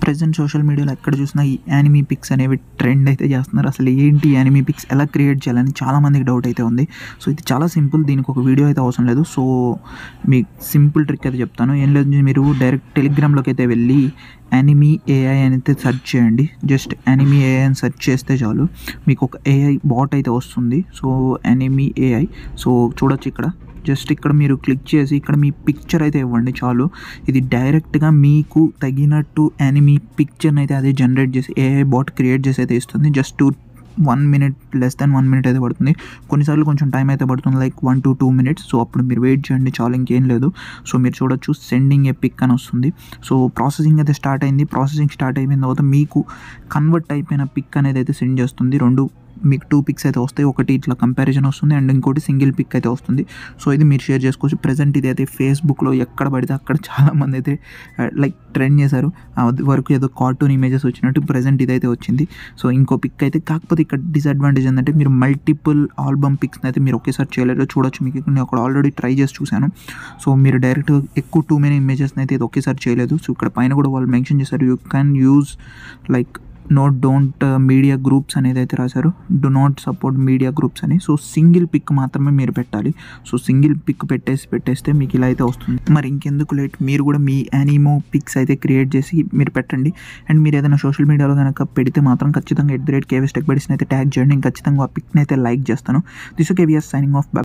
present social మీడియాలో ఎక్కడ చూసినా ఈ యానిమీ పిక్స్ అనేవి ట్రెండ్ అయితే చేస్తున్నారు అసలు ఏంటి యానిమీ పిక్స్ ఎలా క్రియేట్ చేయాలని చాలామందికి డౌట్ అయితే ఉంది సో ఇది చాలా సింపుల్ దీనికి ఒక వీడియో అయితే అవసరం లేదు సో మీకు సింపుల్ ట్రిక్ అయితే చెప్తాను ఏం లేదు మీరు డైరెక్ట్ టెలిగ్రామ్లోకి అయితే వెళ్ళి యానిమీ ఏఐ అని అయితే సెర్చ్ చేయండి జస్ట్ యానిమీ ఏఐ అని సెర్చ్ చేస్తే చాలు మీకు ఒక ఏఐ బాట్ అయితే వస్తుంది సో యానిమీ ఏఐ సో చూడొచ్చు ఇక్కడ జస్ట్ ఇక్కడ మీరు క్లిక్ చేసి ఇక్కడ మీ పిక్చర్ అయితే ఇవ్వండి చాలు ఇది డైరెక్ట్గా మీకు తగినట్టు యానిమీ పిక్చర్ని అయితే అదే జనరేట్ చేసి ఏఐ బాట్ క్రియేట్ చేసి అయితే ఇస్తుంది just one minute less than one minute అయితే పడుతుంది కొన్నిసార్లు కొంచెం టైం అయితే పడుతుంది like one to two minutes so అప్పుడు మీరు వెయిట్ చేయండి చాలా ఇంకేం లేదు సో మీరు చూడొచ్చు సెండింగ్ ఏ పిక్ అని వస్తుంది సో ప్రాసెసింగ్ అయితే స్టార్ట్ అయింది ప్రాసెసింగ్ స్టార్ట్ అయిపోయిన తర్వాత మీకు కన్వర్ట్ అయిపోయిన పిక్ అనేది అయితే సెండ్ చేస్తుంది రెండు మీకు టూ పిక్స్ అయితే వస్తాయి ఒకటి ఇట్లా కంపారిజన్ వస్తుంది అండ్ ఇంకోటి సింగిల్ పిక్ అయితే వస్తుంది సో ఇది మీరు షేర్ చేసుకోవచ్చు ప్రజెంట్ ఇది అయితే ఫేస్బుక్లో ఎక్కడ పడితే అక్కడ చాలామంది అయితే లైక్ ట్రెండ్ చేశారు అది వరకు ఏదో కార్టూన్ ఇమేజెస్ వచ్చినట్టు ప్రజెంట్ ఇదైతే వచ్చింది సో ఇంకో పిక్ అయితే కాకపోతే ఇక్కడ డిసడ్వాంటేజ్ ఏంటంటే మీరు మల్టిపుల్ ఆల్బమ్ పిక్స్ని అయితే మీరు ఒకేసారి చేయలేరు చూడొచ్చు మీకు ఇక్కడ నేను అక్కడ ఆల్రెడీ ట్రై చేసి చూశాను సో మీరు డైరెక్ట్ ఎక్కువ టూ మెనీ ఇమేజెస్ని అయితే ఇది ఒకేసారి చేయలేదు సో ఇక్కడ పైన కూడా వాళ్ళు మెన్షన్ చేశారు you can use like no don't media groups అనేది అయితే రాశారు do not support media groups అని సో సింగిల్ పిక్ మాత్రమే మీరు పెట్టాలి సో సింగిల్ పిక్ పెట్టేసి పెట్టేస్తే మీకు ఇలా అయితే వస్తుంది మరి ఇంకెందుకు లేట్ మీరు కూడా మీ యానిమో పిక్స్ అయితే క్రియేట్ చేసి మీరు పెట్టండి అండ్ మీరు ఏదైనా సోషల్ మీడియాలో కనుక పెడితే మాత్రం ఖచ్చితంగా at the rate KVS tech బడీస్ని అయితే ట్యాగ్ చేయండి నేను ఖచ్చితంగా ఆ పిక్ని అయితే లైక్ చేస్తాను దిస్ కేవీఎస్ సైనింగ్ ఆఫ్